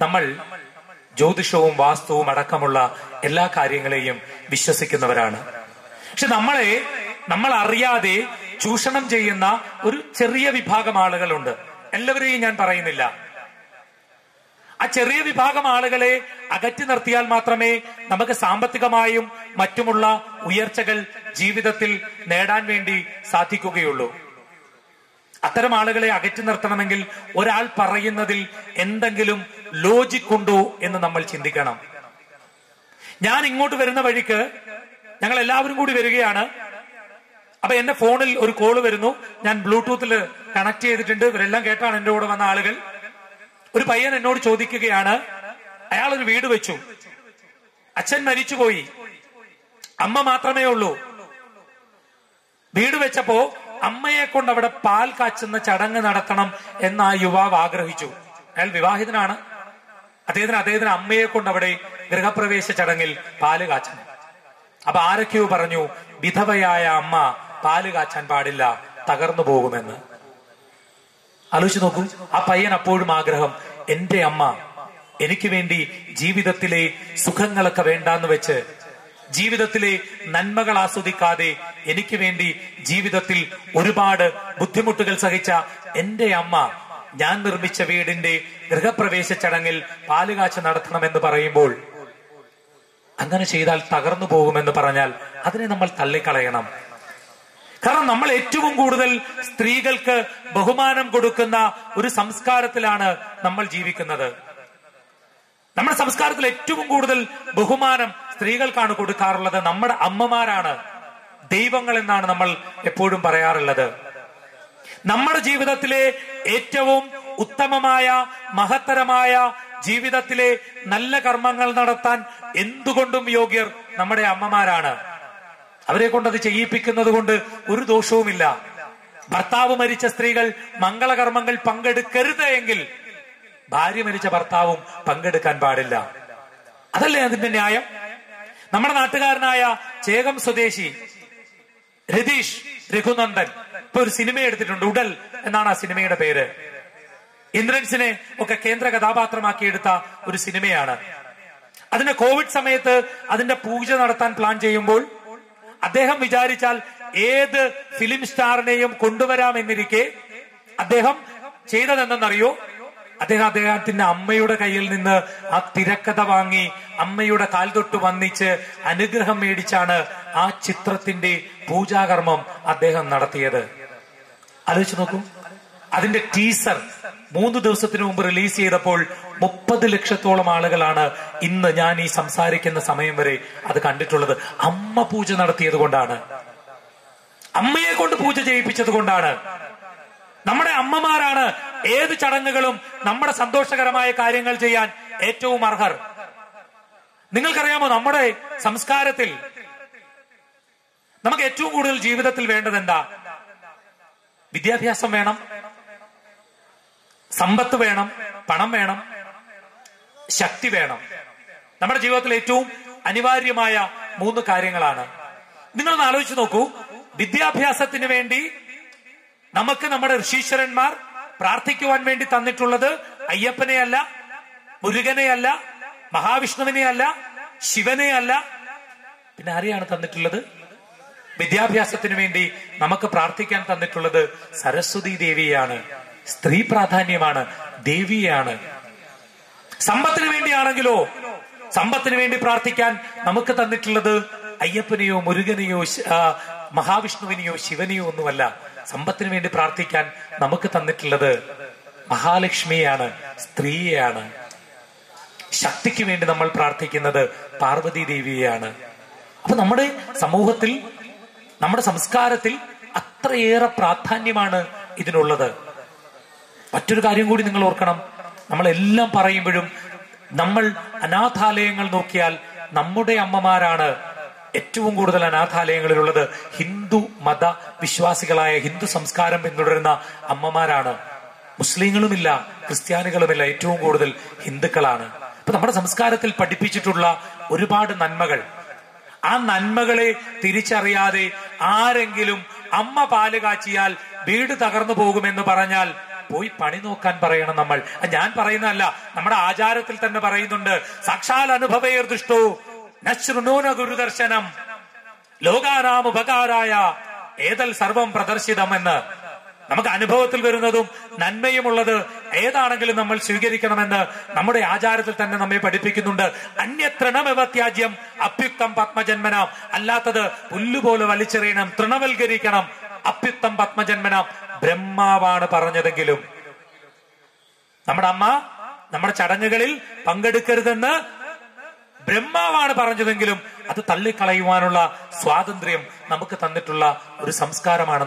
നമ്മൾ ജ്യോതിഷവും വാസ്തുവും അടക്കമുള്ള എല്ലാ കാര്യങ്ങളെയും വിശ്വസിക്കുന്നവരാണ് പക്ഷെ നമ്മളെ നമ്മൾ അറിയാതെ ചൂഷണം ചെയ്യുന്ന ഒരു ചെറിയ വിഭാഗം ആളുകളുണ്ട് എല്ലാവരെയും ഞാൻ പറയുന്നില്ല ആ ചെറിയ വിഭാഗം ആളുകളെ അകറ്റി നിർത്തിയാൽ മാത്രമേ നമുക്ക് സാമ്പത്തികമായും മറ്റുമുള്ള ഉയർച്ചകൾ ജീവിതത്തിൽ നേടാൻ വേണ്ടി സാധിക്കുകയുള്ളൂ അത്തരം ആളുകളെ അകറ്റി നിർത്തണമെങ്കിൽ ഒരാൾ പറയുന്നതിൽ എന്തെങ്കിലും ലോജിക് ഉണ്ടോ എന്ന് നമ്മൾ ചിന്തിക്കണം ഞാൻ ഇങ്ങോട്ട് വരുന്ന വഴിക്ക് ഞങ്ങൾ എല്ലാവരും കൂടി വരികയാണ് അപ്പൊ എന്റെ ഫോണിൽ ഒരു കോള് വരുന്നു ഞാൻ ബ്ലൂടൂത്തിൽ കണക്ട് ചെയ്തിട്ടുണ്ട് ഇവരെല്ലാം കേട്ടാണ് എന്റെ കൂടെ വന്ന ആളുകൾ ഒരു പയ്യൻ എന്നോട് ചോദിക്കുകയാണ് അയാൾ ഒരു വീട് വെച്ചു അച്ഛൻ മരിച്ചുപോയി അമ്മ മാത്രമേ ഉള്ളൂ വീട് വെച്ചപ്പോ അമ്മയെ കൊണ്ട് അവിടെ പാൽ കാച്ചുന്ന ചടങ്ങ് നടത്തണം എന്ന് ആ യുവാവ് ആഗ്രഹിച്ചു അയാൾ വിവാഹിതനാണ് അദ്ദേഹത്തിന് അദ്ദേഹത്തിന് അമ്മയെ കൊണ്ട് അവിടെ ഗൃഹപ്രവേശ ചടങ്ങിൽ പാല് കാച്ചണം അപ്പൊ ആരൊക്കെയോ പറഞ്ഞു വിധവയായ അമ്മ പാല് കാച്ചാൻ പാടില്ല തകർന്നു പോകുമെന്ന് ആലോചിച്ച് നോക്കൂ ആ പയ്യൻ അപ്പോഴും ആഗ്രഹം എന്റെ അമ്മ എനിക്ക് വേണ്ടി ജീവിതത്തിലെ സുഖങ്ങളൊക്കെ വേണ്ടാന്ന് വെച്ച് ജീവിതത്തിലെ നന്മകൾ ആസ്വദിക്കാതെ എനിക്ക് വേണ്ടി ജീവിതത്തിൽ ഒരുപാട് ബുദ്ധിമുട്ടുകൾ സഹിച്ച എന്റെ അമ്മ ഞാൻ നിർമ്മിച്ച വീടിന്റെ ഗൃഹപ്രവേശ ചടങ്ങിൽ പാലുകാച്ച നടത്തണമെന്ന് പറയുമ്പോൾ അങ്ങനെ ചെയ്താൽ തകർന്നു പോകുമെന്ന് പറഞ്ഞാൽ അതിനെ നമ്മൾ തള്ളിക്കളയണം കാരണം നമ്മൾ ഏറ്റവും കൂടുതൽ സ്ത്രീകൾക്ക് ബഹുമാനം കൊടുക്കുന്ന ഒരു സംസ്കാരത്തിലാണ് നമ്മൾ ജീവിക്കുന്നത് നമ്മുടെ സംസ്കാരത്തിൽ ഏറ്റവും കൂടുതൽ ബഹുമാനം സ്ത്രീകൾക്കാണ് കൊടുക്കാറുള്ളത് നമ്മുടെ അമ്മമാരാണ് ദൈവങ്ങൾ എന്നാണ് നമ്മൾ എപ്പോഴും പറയാറുള്ളത് നമ്മുടെ ജീവിതത്തിലെ ഏറ്റവും ഉത്തമമായ മഹത്തരമായ ജീവിതത്തിലെ നല്ല കർമ്മങ്ങൾ നടത്താൻ എന്തുകൊണ്ടും യോഗ്യർ നമ്മുടെ അമ്മമാരാണ് അവരെ കൊണ്ട് അത് ചെയ്യിപ്പിക്കുന്നത് കൊണ്ട് ഒരു ദോഷവുമില്ല ഭർത്താവ് മരിച്ച സ്ത്രീകൾ മംഗളകർമ്മങ്ങൾ പങ്കെടുക്കരുത് എങ്കിൽ ഭാര്യ മരിച്ച ഭർത്താവും പങ്കെടുക്കാൻ പാടില്ല അതല്ലേ അതിന്റെ ന്യായം നമ്മുടെ നാട്ടുകാരനായ ചേകം സ്വദേശി രതീഷ് രഘുനന്ദൻ ഇപ്പൊ ഒരു സിനിമ എടുത്തിട്ടുണ്ട് ഉടൽ എന്നാണ് ആ സിനിമയുടെ പേര് ഇന്ദ്രൻസിനെ ഒക്കെ കേന്ദ്ര കഥാപാത്രമാക്കി എടുത്ത ഒരു സിനിമയാണ് അതിന്റെ കോവിഡ് സമയത്ത് അതിന്റെ പൂജ നടത്താൻ പ്ലാൻ ചെയ്യുമ്പോൾ അദ്ദേഹം വിചാരിച്ചാൽ ഏത് ഫിലിം സ്റ്റാറിനെയും കൊണ്ടുവരാമെന്നിരിക്കെ അദ്ദേഹം ചെയ്തതെന്തെന്നറിയോ അദ്ദേഹം അദ്ദേഹത്തിന്റെ അമ്മയുടെ കയ്യിൽ നിന്ന് ആ തിരക്കഥ വാങ്ങി അമ്മയുടെ കാൽ തൊട്ട് വന്നിച്ച് അനുഗ്രഹം മേടിച്ചാണ് ആ ചിത്രത്തിന്റെ പൂജാകർമ്മം അദ്ദേഹം നടത്തിയത് ആലോചിച്ച് നോക്കൂ അതിന്റെ ടീസർ മൂന്ന് ദിവസത്തിന് മുമ്പ് റിലീസ് ചെയ്തപ്പോൾ മുപ്പത് ലക്ഷത്തോളം ആളുകളാണ് ഇന്ന് ഞാൻ ഈ സംസാരിക്കുന്ന സമയം വരെ അത് കണ്ടിട്ടുള്ളത് അമ്മ പൂജ നടത്തിയത് കൊണ്ടാണ് അമ്മയെ കൊണ്ട് പൂജ ചെയ്യിപ്പിച്ചത് കൊണ്ടാണ് നമ്മുടെ അമ്മമാരാണ് ഏത് ചടങ്ങുകളും നമ്മുടെ സന്തോഷകരമായ കാര്യങ്ങൾ ചെയ്യാൻ ഏറ്റവും അർഹർ നിങ്ങൾക്കറിയാമോ നമ്മുടെ സംസ്കാരത്തിൽ നമുക്ക് ഏറ്റവും കൂടുതൽ ജീവിതത്തിൽ വേണ്ടത് എന്താ വിദ്യാഭ്യാസം വേണം സമ്പത്ത് വേണം പണം വേണം ശക്തി വേണം നമ്മുടെ ജീവിതത്തിൽ ഏറ്റവും അനിവാര്യമായ മൂന്ന് കാര്യങ്ങളാണ് നിങ്ങളൊന്ന് ആലോചിച്ച് നോക്കൂ വിദ്യാഭ്യാസത്തിന് വേണ്ടി നമുക്ക് നമ്മുടെ ഋഷീശ്വരന്മാർ പ്രാർത്ഥിക്കുവാൻ വേണ്ടി തന്നിട്ടുള്ളത് അയ്യപ്പനെയല്ല മുരുകനെയല്ല മഹാവിഷ്ണുവിനെയല്ല ശിവനെയല്ല പിന്നെ ആരെയാണ് തന്നിട്ടുള്ളത് വിദ്യാഭ്യാസത്തിന് വേണ്ടി നമുക്ക് പ്രാർത്ഥിക്കാൻ തന്നിട്ടുള്ളത് സരസ്വതി ദേവിയാണ് സ്ത്രീ പ്രാധാന്യമാണ് ദേവിയാണ് സമ്പത്തിന് വേണ്ടിയാണെങ്കിലോ സമ്പത്തിന് വേണ്ടി പ്രാർത്ഥിക്കാൻ നമുക്ക് തന്നിട്ടുള്ളത് അയ്യപ്പനെയോ മുരുകനെയോ ശ- ആ, മഹാവിഷ്ണുവിനെയോ ശിവനെയോ ഒന്നുമല്ല സമ്പത്തിന് വേണ്ടി പ്രാർത്ഥിക്കാൻ നമുക്ക് തന്നിട്ടുള്ളത് മഹാലക്ഷ്മിയാണ് സ്ത്രീയെയാണ് ശക്തിക്ക് വേണ്ടി നമ്മൾ പ്രാർത്ഥിക്കുന്നത് പാർവതി ദേവിയെയാണ് അപ്പൊ നമ്മുടെ സമൂഹത്തിൽ നമ്മുടെ സംസ്കാരത്തിൽ അത്രയേറെ പ്രാധാന്യമാണ് ഇതിനുള്ളത് മറ്റൊരു കാര്യം കൂടി നിങ്ങൾ ഓർക്കണം നമ്മൾ എല്ലാം പറയുമ്പോഴും നമ്മൾ അനാഥാലയങ്ങൾ നോക്കിയാൽ നമ്മുടെ അമ്മമാരാണ് ഏറ്റവും കൂടുതൽ അനാഥാലയങ്ങളിലുള്ളത് ഹിന്ദു മത വിശ്വാസികളായ ഹിന്ദു സംസ്കാരം പിന്തുടരുന്ന അമ്മമാരാണ് മുസ്ലിങ്ങളുമില്ല ക്രിസ്ത്യാനികളുമില്ല ഏറ്റവും കൂടുതൽ ഹിന്ദുക്കളാണ് അപ്പൊ നമ്മുടെ സംസ്കാരത്തിൽ പഠിപ്പിച്ചിട്ടുള്ള ഒരുപാട് നന്മകൾ ആ നന്മകളെ തിരിച്ചറിയാതെ ആരെങ്കിലും അമ്മ പാല് കാച്ചിയാൽ വീട് തകർന്നു പോകുമെന്ന് പറഞ്ഞാൽ പോയി പണി നോക്കാൻ പറയണം നമ്മൾ അത് ഞാൻ പറയുന്നതല്ല നമ്മുടെ ആചാരത്തിൽ തന്നെ പറയുന്നുണ്ട് സാക്ഷാൽ അനുഭവേർ ദുഷ്ടോ നശ്രുനൂന ഗുരുദർശനം ലോകാനാം ഉപകാരായ ഏതൽ സർവം പ്രദർശിതം എന്ന് നമുക്ക് അനുഭവത്തിൽ വരുന്നതും നന്മയുമുള്ളത് ഏതാണെങ്കിലും നമ്മൾ സ്വീകരിക്കണമെന്ന് നമ്മുടെ ആചാരത്തിൽ തന്നെ നമ്മെ പഠിപ്പിക്കുന്നുണ്ട് അന്യതൃണമെവ ത്യാജ്യം അപ്യുക്തം പത്മജന്മനാം അല്ലാത്തത് പുല്ലുപോലെ വലിച്ചെറിയണം തൃണവൽക്കരിക്കണം അപ്യുക്തം പത്മജന്മനാം ബ്രഹ്മാവാണ് പറഞ്ഞതെങ്കിലും നമ്മുടെ അമ്മ നമ്മുടെ ചടങ്ങുകളിൽ പങ്കെടുക്കരുതെന്ന് ബ്രഹ്മാവാണ് പറഞ്ഞതെങ്കിലും അത് തള്ളിക്കളയുവാനുള്ള സ്വാതന്ത്ര്യം നമുക്ക് തന്നിട്ടുള്ള ഒരു സംസ്കാരമാണ്